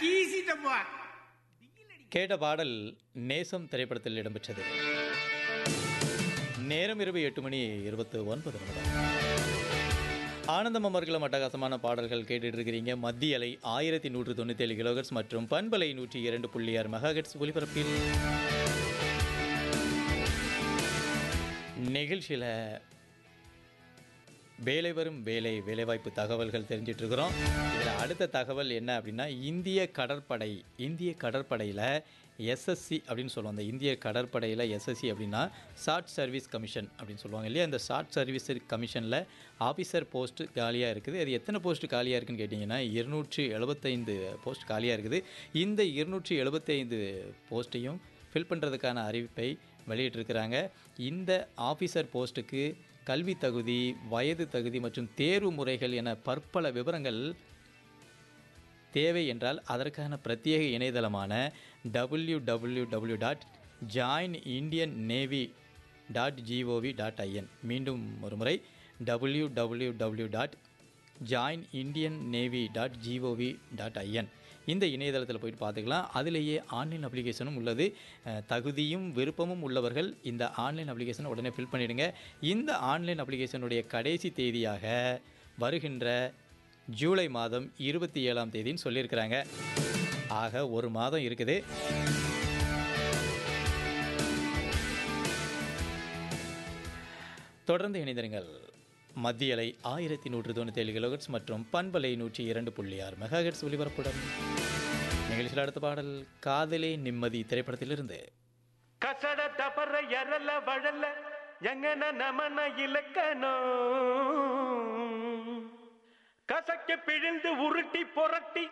கீசிட்டப்பா கேட்ட பாடல் நேசம் திரைப்படத்தில் இடம்பெற்றது நேரம் இரவு எட்டு மணி இருபத்து ஒன்பது நிமிடம் ஆனந்தம் அமர்கலம் அட்டகாசமான பாடல்கள் கேட்டுட்டு இருக்கிறீங்க மத்திய அலை ஆயிரத்தி நூற்று தொண்ணூற்றி ஏழு கிலோகட்ஸ் மற்றும் பண்பலை நூற்றி இரண்டு புள்ளி ஆறு மெகாஹெட்ஸ் ஒலிபரப்பில் நிகழ்ச்சியில் வேலை வரும் வேலை வேலைவாய்ப்பு தகவல்கள் தெரிஞ்சிட்டு இருக்கிறோம் இதில் அடுத்த தகவல் என்ன அப்படின்னா இந்திய கடற்படை இந்திய கடற்படையில் எஸ்எஸ்சி அப்படின்னு சொல்லுவாங்க அந்த இந்திய கடற்படையில் எஸ்எஸ்சி அப்படின்னா ஷார்ட் சர்வீஸ் கமிஷன் அப்படின்னு சொல்லுவாங்க இல்லையா அந்த ஷார்ட் சர்வீஸ் கமிஷனில் ஆஃபீஸர் போஸ்ட் காலியாக இருக்குது அது எத்தனை போஸ்ட் காலியாக இருக்குன்னு கேட்டிங்கன்னா இருநூற்றி எழுபத்தைந்து போஸ்ட் காலியாக இருக்குது இந்த இருநூற்றி எழுபத்தைந்து போஸ்ட்டையும் ஃபில் பண்ணுறதுக்கான அறிவிப்பை வெளியிட்டிருக்கிறாங்க இந்த ஆஃபீஸர் போஸ்ட்டுக்கு கல்வி தகுதி வயது தகுதி மற்றும் தேர்வு முறைகள் என பற்பல விவரங்கள் தேவை என்றால் அதற்கான பிரத்யேக இணையதளமான W W W dot join Indian Navy dot GOV dot IN மீண்டும் ஒரு முறை W W W dot join Indian Navy dot GOV dot IN இந்த இணையதளத்தில் போயிட்டு பார்த்துக்கலாம் அதிலேயே ஆன்லைன் அப்ளிகேஷனும் உள்ளது அஹ், தகுதியும் விருப்பமும் உள்ளவர்கள் இந்த ஆன்லைன் அப்ளிகேஷனை உடனே ஃபில் பண்ணிடுங்க இந்த ஆன்லைன் அப்ளிகேஷனுடைய கடைசி தேதியாக வருகின்ற ஜூலை மாதம் இருபத்தி ஏழாம் தேதின்னு சொல்லியிருக்கிறாங்க ஆக ஒரு மாதம் இருக்குது தொடர்ந்து இணைந்திருங்கள் மத்திய அலை ஆயிரத்தி நூற்று தொண்ணூற்றி ஏழு கிலோஹெட்ஸ் மற்றும் பண்பலை நூற்றி இரண்டு புள்ளி ஆறு மெகாஹெட்ஸ் ஒலிபரப்புடன் நிகழ்ச்சியில் அடுத்த பாடல் காதலே நிம்மதி திரைப்படத்திலிருந்து ಕಸಡ ತಪರ ಎರಲ ಬழல ಎಂಗನ ನಮನ ಇಲಕ್ಕನೋ கசக்கி பிழிந்து உருட்டி புரட்டி